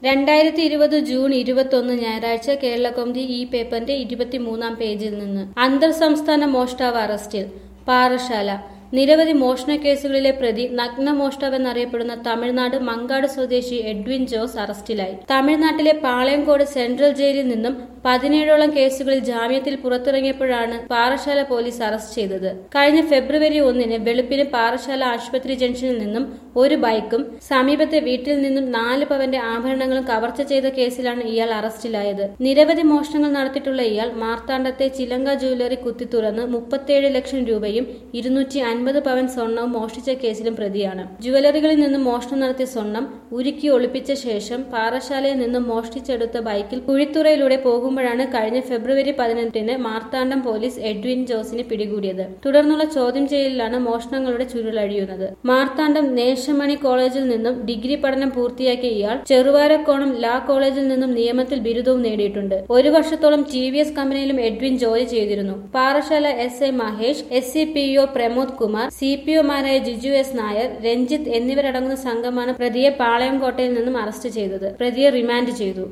രണ്ടായിരത്തി ഇരുപത് ജൂൺ ഇരുപത്തൊന്ന് ഞായറാഴ്ച കേരളകൗമുദി ഈ പേപ്പറിന്റെ ഇരുപത്തിമൂന്നാം പേജിൽ നിന്ന് അന്തർ സംസ്ഥാന മോഷ്ടാവ് അറസ്റ്റിൽ പാറശാല നിരവധി മോഷണ കേസുകളിലെ പ്രതി നഗ്ന മോഷ്ടാവെന്നറിയപ്പെടുന്ന തമിഴ്നാട് മങ്കാട് സ്വദേശി എഡ്വിൻ ജോസ് അറസ്റ്റിലായി തമിഴ്നാട്ടിലെ പാളയംകോട് സെൻട്രൽ ജയിലിൽ നിന്നും പതിനേഴോളം കേസുകളിൽ ജാമ്യത്തിൽ പുറത്തിറങ്ങിയപ്പോഴാണ് പാറശാല പോലീസ് അറസ്റ്റ് ചെയ്തത് കഴിഞ്ഞ ഫെബ്രുവരി ഒന്നിന് വെളുപ്പിന് പാറശാല ആശുപത്രി ജംഗ്ഷനിൽ നിന്നും ഒരു ബൈക്കും സമീപത്തെ വീട്ടിൽ നിന്നും നാല് പവന്റെ ആഭരണങ്ങളും കവർച്ച ചെയ്ത കേസിലാണ് ഇയാൾ അറസ്റ്റിലായത് നിരവധി മോഷണങ്ങൾ നടത്തിയിട്ടുള്ള ഇയാൾ മാർത്താണ്ഡത്തെ ചിലങ്ക ജ്വല്ലറി കുത്തിത്തുറന്ന് മുപ്പത്തിയേഴ് ലക്ഷം രൂപയും ഇരുന്നൂറ്റി അൻപത് പവൻ സ്വർണവും മോഷ്ടിച്ച കേസിലും പ്രതിയാണ് ജുവലറികളിൽ നിന്നും മോഷണം നടത്തിയ സ്വർണം ഉരുക്കി ഒളിപ്പിച്ച ശേഷം പാറശാലയിൽ നിന്നും മോഷ്ടിച്ചെടുത്ത ബൈക്കിൽ കുഴിത്തുറയിലൂടെ പോകുമ്പോഴാണ് കഴിഞ്ഞ ഫെബ്രുവരി പതിനെട്ടിന് മാർത്താണ്ഡം പോലീസ് എഡ്വിൻ ജോസിനെ പിടികൂടിയത് തുടർന്നുള്ള ചോദ്യം ചെയ്യലിലാണ് മോഷണങ്ങളുടെ ചുരുളഴിയുന്നത് മാർത്താണ്ഡം നേശമണി കോളേജിൽ നിന്നും ഡിഗ്രി പഠനം പൂർത്തിയാക്കിയ ഇയാൾ ചെറുവാരക്കോണം ലാ കോളേജിൽ നിന്നും നിയമത്തിൽ ബിരുദവും നേടിയിട്ടുണ്ട് ഒരു വർഷത്തോളം ടി വി എസ് കമ്പനിയിലും എഡ്വിൻ ജോലി ചെയ്തിരുന്നു Parassala S A Mahesh S C P O Pramod Kumar C P ഒമാരായ ജിജു എസ് നായർ രഞ്ജിത്ത് എന്നിവരടങ്ങുന്ന സംഘമാണ് പ്രതിയെ പാളയംകോട്ടയിൽ നിന്നും അറസ്റ്റ് ചെയ്തത് പ്രതിയെ റിമാൻഡ് ചെയ്തു